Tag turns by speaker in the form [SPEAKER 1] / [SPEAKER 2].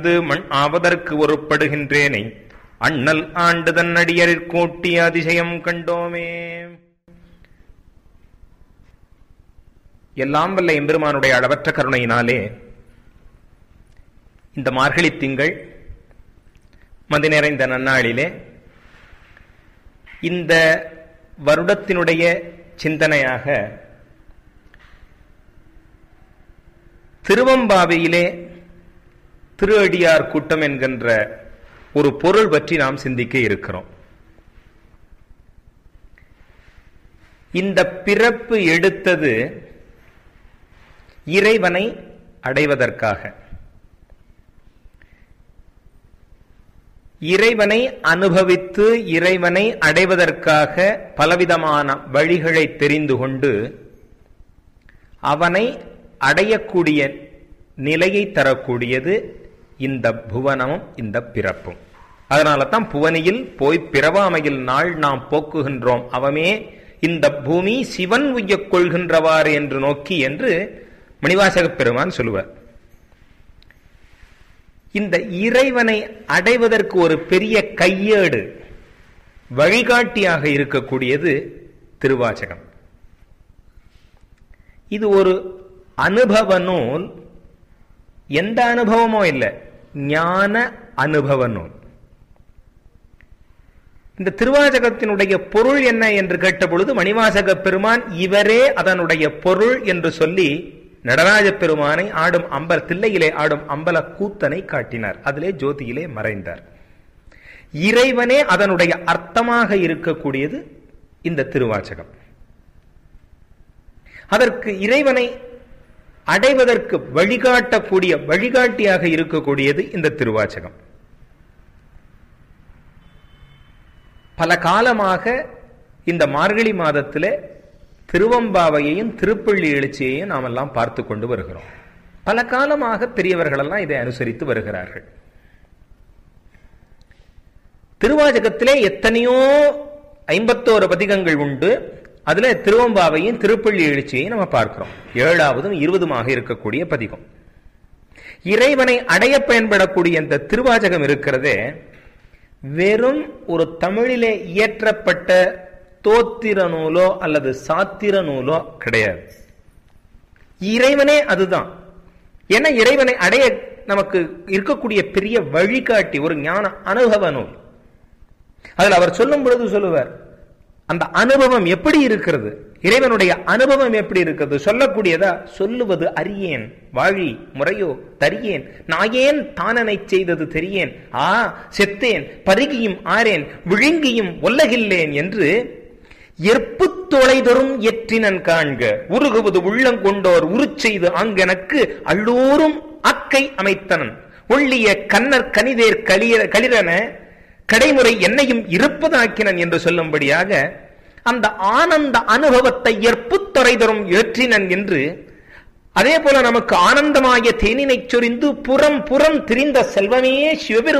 [SPEAKER 1] அது மண் ஆவதற்கு ஒருப்படுகின்றேனை அண்ணல் ஆண்டு தன்னடியரிற் கூட்டி அதிசயம் கண்டோமே எல்லாம் வல்ல எம்பெருமானுடைய அளவற்ற கருணையினாலே இந்த மார்கழி திங்கள் மதி நிறைந்த நன்னாளிலே இந்த வருடத்தினுடைய சிந்தனையாக திருவம்பாவையிலே திரு அடியார் கூட்டம் என்கின்ற ஒரு பொருள் பற்றி நாம் சிந்திக்க இருக்கிறோம் இந்த பிறப்பு எடுத்தது இறைவனை அடைவதற்காக இறைவனை அனுபவித்து இறைவனை அடைவதற்காக பலவிதமான வழிகளை தெரிந்து கொண்டு அவனை அடையக்கூடிய நிலையை தரக்கூடியது இந்த புவனமும் இந்த பிறப்பும் அதனால தான் புவனியில் போய் பிறவாமையில் நாள் நாம் போக்குகின்றோம் அவமே இந்த பூமி சிவன் உய்யக் கொள்கின்றவாறு என்று நோக்கி என்று மணிவாசகப் பெருமான் சொல்லுவார் இந்த இறைவனை அடைவதற்கு ஒரு பெரிய கையேடு வழிகாட்டியாக இருக்கக்கூடியது திருவாச்சகம் இது ஒரு அனுபவ நூல் எந்த அனுபவமோ இல்லை ஞான அனுபவ நூல் இந்த திருவாசகத்தினுடைய பொருள் என்ன என்று கேட்ட பொழுது மணிவாசக பெருமான் இவரே அதனுடைய பொருள் என்று சொல்லி நடராஜ பெருமானை ஆடும் அம்பல தில்லையிலே ஆடும் அம்பல கூத்தனை காட்டினார் அதிலே ஜோதியிலே மறைந்தார் இறைவனே அதனுடைய அர்த்தமாக இருக்கக்கூடியது இந்த திருவாச்சகம் அதற்கு இறைவனை அடைவதற்கு வழிகாட்டக்கூடிய வழிகாட்டியாக இருக்கக்கூடியது இந்த திருவாச்சகம் பல காலமாக இந்த மார்கழி மாதத்திலே திருவம்பாவையையும் திருப்பள்ளி எழுச்சியையும் நாம் எல்லாம் பார்த்து கொண்டு வருகிறோம் பல காலமாக பெரியவர்களெல்லாம் இதை அனுசரித்து வருகிறார்கள் திருவாச்சகத்திலே எத்தனையோ ஐம்பத்தோரு பதிகங்கள் உண்டு அதுல திருவம்பாவையும் திருப்பள்ளி எழுச்சியையும் நம்ம பார்க்கிறோம் ஏழாவதும் இருபதுமாக இருக்கக்கூடிய பதிகம் இறைவனை அடைய பயன்படக்கூடிய இந்த திருவாச்சகம் இருக்கிறதே வெறும் ஒரு தமிழிலே இயற்றப்பட்ட தோத்திர நூலோ அல்லது சாத்திர நூலோ கிடையாது இறைவனே அதுதான் ஏன்னா இறைவனை அடைய நமக்கு இருக்கக்கூடிய பெரிய வழிகாட்டி ஒரு ஞான அனுபவ நூல் அதில் அவர் சொல்லும் பொழுது சொல்லுவார் அந்த அனுபவம் எப்படி இருக்கிறது இறைவனுடைய அனுபவம் எப்படி இருக்கிறது சொல்லக்கூடியதா சொல்லுவது அறியேன் வாழி முறையோ தரியேன் நாயேன் தானனை செய்தது தெரியேன் ஆ செத்தேன் பருகியும் ஆறேன் விழுங்கியும் ஒல்லகில்லேன் என்று எற்பு தொலைதொரும் எற்றினன் காண்க உருகுவது உள்ளங்கொண்டோர் உருச்செய்து ஆங்கெனக்கு அள்ளோரும் அக்கை அமைத்தனன் ஒள்ளிய கண்ணர் கனிதேர் களிர களிரன கடைமுறை என்னையும் இருப்பதாக்கினன் என்று சொல்லும்படியாக அந்த ஆனந்த அனுபவத்தை எற்புத்தொரை தரும் ஏற்றினன் என்று அதே போல நமக்கு ஆனந்தமாகிய தேனினை சொரிந்து புறம் புறம் திரிந்த செல்வமே சிவபெரும்